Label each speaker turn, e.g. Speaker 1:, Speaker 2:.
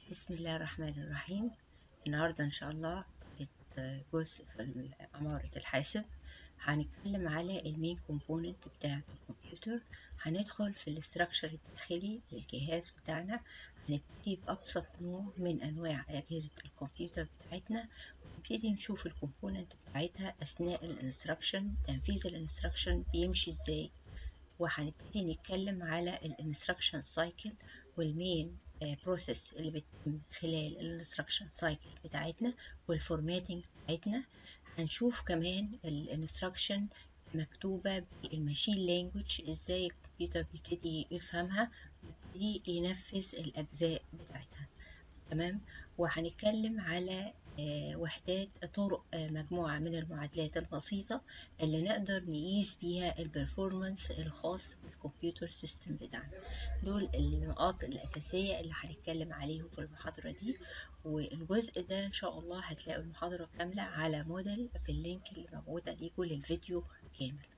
Speaker 1: بسم الله الرحمن الرحيم النهاردة إن شاء الله جزء في عمارة الحاسب هنتكلم على المين كومبوننت بتاع الكمبيوتر هندخل في الاستراكشر الداخلي للجهاز بتاعنا هنبتدي بأبسط نوع من أنواع أجهزة الكمبيوتر بتاعتنا ونبتدي نشوف الكومبوننت بتاعتها أثناء الانستراكشن تنفيذ الانستراكشن بيمشي ازاي وهنبتدي نتكلم على الانستراكشن سايكل والمين بروسيس اللي بتتم خلال الانستراكشن سايكل بتاعتنا والفورماتنج بتاعتنا هنشوف كمان الانستراكشن مكتوبة بالماشين لانجوج ازاي الكمبيوتر بيبتدي يفهمها ويبتدي ينفذ الأجزاء بتاعتها تمام وهنتكلم على وحدات طرق مجموعة من المعادلات البسيطة اللي نقدر نقيس بيها البرفورمانس الخاص بالكمبيوتر سيستم بتاعنا دول النقاط الأساسية اللي هنتكلم عليهم في المحاضرة دي والجزء ده إن شاء الله هتلاقوا المحاضرة كاملة على موديل في اللينك اللي موجودة ليكم للفيديو كامل